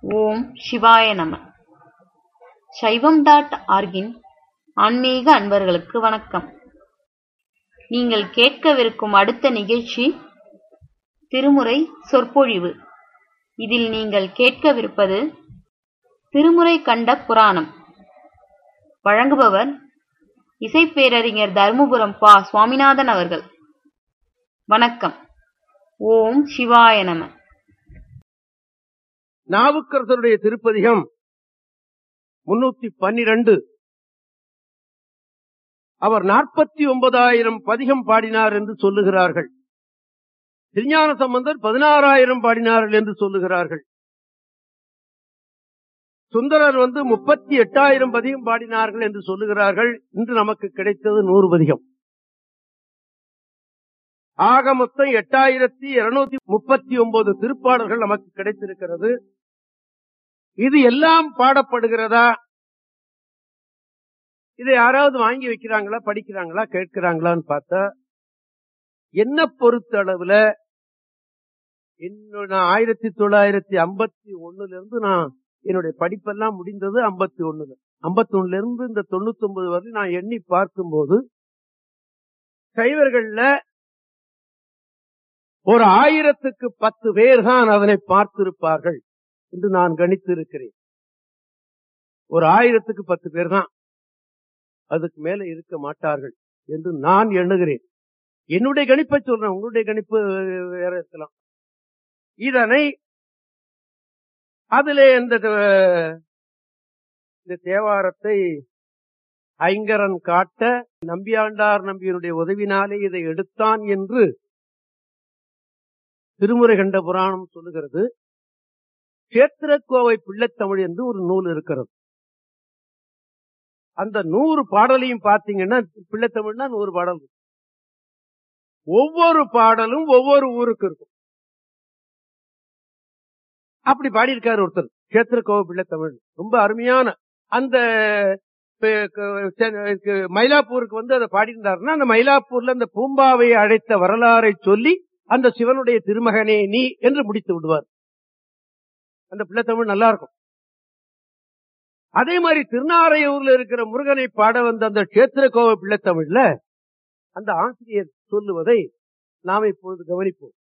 ஓம் சிவாய நம சைவம் டாட் ஆர்கின் ஆன்மீக அன்பர்களுக்கு வணக்கம் நீங்கள் கேட்கவிருக்கும் அடுத்த நிகழ்ச்சி திருமுறை சொற்பொழிவு இதில் நீங்கள் கேட்கவிருப்பது திருமுறை கண்ட புராணம் வழங்குபவர் இசைப்பேரறிஞர் தருமபுரம் பா சுவாமிநாதன் அவர்கள் வணக்கம் ஓம் சிவாய நம நாவுக்கரசருடைய திருப்பதிகம் முன்னூத்தி பன்னிரண்டு அவர் நாற்பத்தி ஒன்பதாயிரம் பதிகம் பாடினார் என்று சொல்லுகிறார்கள் திருஞான சம்பந்தர் பதினாறாயிரம் பாடினார்கள் என்று சொல்லுகிறார்கள் சுந்தரர் வந்து முப்பத்தி எட்டாயிரம் பதிகம் பாடினார்கள் என்று சொல்லுகிறார்கள் இன்று நமக்கு கிடைத்தது நூறு பதிகம் ஆக மொத்தம் எட்டாயிரத்தி இருநூத்தி முப்பத்தி ஒன்பது திருப்பாடல்கள் நமக்கு கிடைத்திருக்கிறது இது எல்லாம் பாடப்படுகிறதா இதை யாராவது வாங்கி வைக்கிறாங்களா படிக்கிறாங்களா கேட்கிறாங்களான்னு பார்த்தா என்ன பொறுத்த அளவுல இன்னும் நான் ஆயிரத்தி தொள்ளாயிரத்தி ஐம்பத்தி ஒண்ணுல இருந்து நான் என்னுடைய படிப்பெல்லாம் முடிந்தது ஐம்பத்தி ஒண்ணுல ஐம்பத்தி ஒண்ணுல இருந்து இந்த தொண்ணூத்தி ஒன்பது வரை நான் எண்ணி பார்க்கும்போது சைவர்கள்ல ஒரு ஆயிரத்துக்கு பத்து பேர் தான் அதனை பார்த்திருப்பார்கள் என்று நான் கணித்திருக்கிறேன் ஒரு ஆயிரத்துக்கு பத்து பேர் தான் அதுக்கு மேல இருக்க மாட்டார்கள் என்று நான் எண்ணுகிறேன் என்னுடைய கணிப்பை சொல்றேன் உங்களுடைய கணிப்பு வேற இருக்கலாம் இதனை அதிலே இந்த இந்த தேவாரத்தை ஐங்கரன் காட்ட நம்பியாண்டார் நம்பியனுடைய உதவினாலே இதை எடுத்தான் என்று திருமுறை கண்ட புராணம் சொல்லுகிறது கேத்திரக்கோவை பிள்ளைத்தமிழ் என்று ஒரு நூல் இருக்கிறது அந்த நூறு பாடலையும் பார்த்தீங்கன்னா பிள்ளைத்தமிழ்னா நூறு பாடல் ஒவ்வொரு பாடலும் ஒவ்வொரு ஊருக்கு இருக்கும் அப்படி பாடியிருக்காரு ஒருத்தர் கேத்திரக்கோவை பிள்ளைத்தமிழ் ரொம்ப அருமையான அந்த மயிலாப்பூருக்கு வந்து அதை பாடியிருந்தாருன்னா அந்த மயிலாப்பூர்ல அந்த பூம்பாவை அழைத்த வரலாறை சொல்லி அந்த சிவனுடைய திருமகனே நீ என்று முடித்து விடுவார் அந்த பிள்ளை தமிழ் நல்லா இருக்கும் அதே மாதிரி திருநாரையூர்ல இருக்கிற முருகனை பாட வந்த அந்த கேத்திர கோவ பிள்ளை தமிழ்ல அந்த ஆசிரியர் சொல்லுவதை நாம் இப்பொழுது கவனிப்போம்